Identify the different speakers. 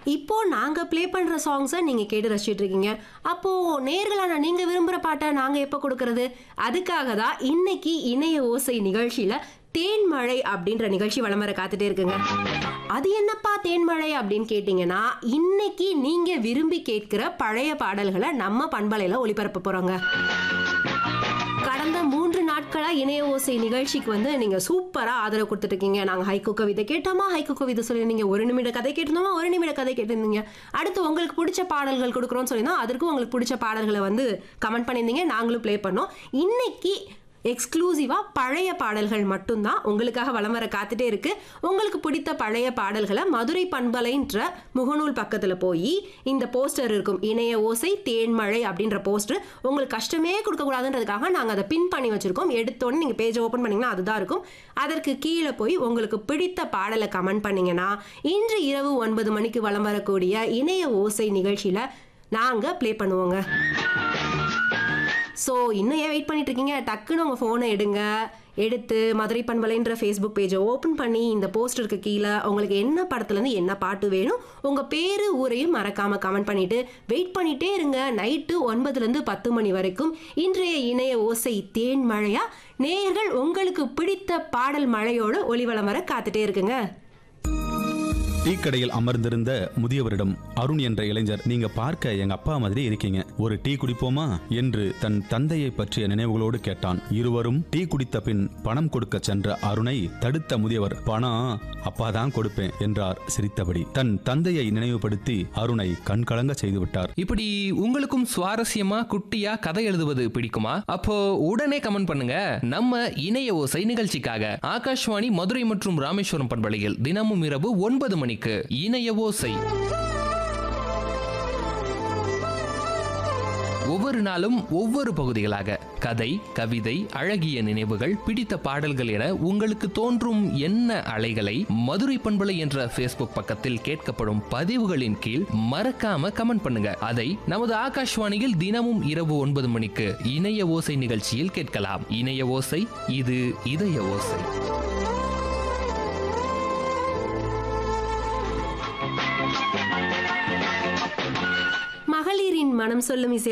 Speaker 1: இப்போ நாங்க ப்ளே பண்ற சாங்ஸை நீங்க கேட்டு ரசிச்சிட்டு இருக்கீங்க அப்போ நேர்களான நீங்க விரும்புற பாட்டை நாங்க எப்ப கொடுக்கறது அதுக்காக தான் இன்னைக்கு இணைய ஓசை நிகழ்ச்சியில தேன்மழை அப்படின்ற நிகழ்ச்சி வலம் வர காத்துட்டே இருக்குங்க அது என்னப்பா தேன்மழை அப்படின்னு கேட்டிங்கன்னா இன்னைக்கு நீங்க விரும்பி கேட்கிற பழைய பாடல்களை நம்ம பண்பலையில ஒளிபரப்ப போறோங்க கடந்த மூன்று நாட்களா இணைய ஓசை நிகழ்ச்சிக்கு வந்து நீங்க சூப்பரா ஆதரவு கொடுத்துட்டு இருக்கீங்க நாங்க ஹைக்கு கவிதை கேட்டோமா ஹைக்கு கவிதை சொல்லியிருந்தீங்க ஒரு நிமிட கதை கேட்டிருந்தோமா ஒரு நிமிட கதை கேட்டிருந்தீங்க அடுத்து உங்களுக்கு பிடிச்ச பாடல்கள் கொடுக்குறோம்னு சொல்லியிருந்தோம் அதற்கு உங்களுக்கு பிடிச்ச பாடல்களை வந்து கமெண்ட் பண்ணியிருந்தீங்க நாங்களும் ப்ளே பண்ணோம் இன்னைக்கு எக்ஸ்க்ளூசிவாக பழைய பாடல்கள் மட்டும்தான் உங்களுக்காக வலம் வர காத்துட்டே இருக்கு உங்களுக்கு பிடித்த பழைய பாடல்களை மதுரை பண்பலைன்ற முகநூல் பக்கத்தில் போய் இந்த போஸ்டர் இருக்கும் இணைய ஓசை தேன்மழை அப்படின்ற போஸ்டர் உங்களுக்கு கஷ்டமே கொடுக்கக்கூடாதுன்றதுக்காக நாங்கள் அதை பின் பண்ணி வச்சிருக்கோம் எடுத்தோன்னே நீங்கள் பேஜை ஓப்பன் பண்ணீங்கன்னா அதுதான் இருக்கும் அதற்கு கீழே போய் உங்களுக்கு பிடித்த பாடலை கமெண்ட் பண்ணீங்கன்னா இன்று இரவு ஒன்பது மணிக்கு வலம் வரக்கூடிய இணைய ஓசை நிகழ்ச்சியில் நாங்கள் ப்ளே பண்ணுவோங்க ஸோ இன்னும் ஏன் வெயிட் பண்ணிட்டு இருக்கீங்க டக்குன்னு உங்கள் ஃபோனை எடுங்க எடுத்து மதுரை பண்பலைன்ற ஃபேஸ்புக் பேஜை ஓப்பன் பண்ணி இந்த போஸ்டருக்கு கீழே உங்களுக்கு என்ன படத்துலேருந்து என்ன பாட்டு வேணும் உங்கள் பேர் ஊரையும் மறக்காமல் கமெண்ட் பண்ணிவிட்டு வெயிட் பண்ணிகிட்டே இருங்க நைட்டு ஒன்பதுலேருந்து பத்து மணி வரைக்கும் இன்றைய இணைய ஓசை தேன் மழையா நேயர்கள் உங்களுக்கு பிடித்த பாடல் மழையோட ஒளிவலம் வர காத்துட்டே இருக்குங்க
Speaker 2: டீ கடையில் அமர்ந்திருந்த முதியவரிடம் அருண் என்ற இளைஞர் நீங்க பார்க்க எங்க அப்பா மாதிரி இருக்கீங்க ஒரு டீ குடிப்போமா என்று தன் தந்தையை பற்றிய நினைவுகளோடு கேட்டான் இருவரும் டீ குடித்த பின் பணம் கொடுக்க சென்ற அருணை தடுத்த முதியவர் பணம் அப்பா தான் கொடுப்பேன் என்றார் சிரித்தபடி தன் தந்தையை நினைவுபடுத்தி அருணை கண்கலங்க செய்து விட்டார்
Speaker 3: இப்படி உங்களுக்கும் சுவாரஸ்யமா குட்டியா கதை எழுதுவது பிடிக்குமா அப்போ உடனே கமெண்ட் பண்ணுங்க நம்ம இணைய ஓசை நிகழ்ச்சிக்காக ஆகாஷ்வாணி மதுரை மற்றும் ராமேஸ்வரம் பண்பலையில் தினமும் இரவு ஒன்பது மணிக்கு இணைய ஓசை ஒவ்வொரு நாளும் ஒவ்வொரு பகுதிகளாக கதை கவிதை அழகிய நினைவுகள் பிடித்த பாடல்கள் என உங்களுக்கு தோன்றும் என்ன அலைகளை மதுரை பண்பலை என்ற ஃபேஸ்புக் பக்கத்தில் கேட்கப்படும் பதிவுகளின் கீழ் மறக்காம கமெண்ட் பண்ணுங்க அதை நமது ஆகாஷ்வாணியில் தினமும் இரவு ஒன்பது மணிக்கு இணைய ஓசை நிகழ்ச்சியில் கேட்கலாம் இணைய ஓசை இது இதய ஓசை
Speaker 1: மகளிரின் மனம் சொல்லும் இசை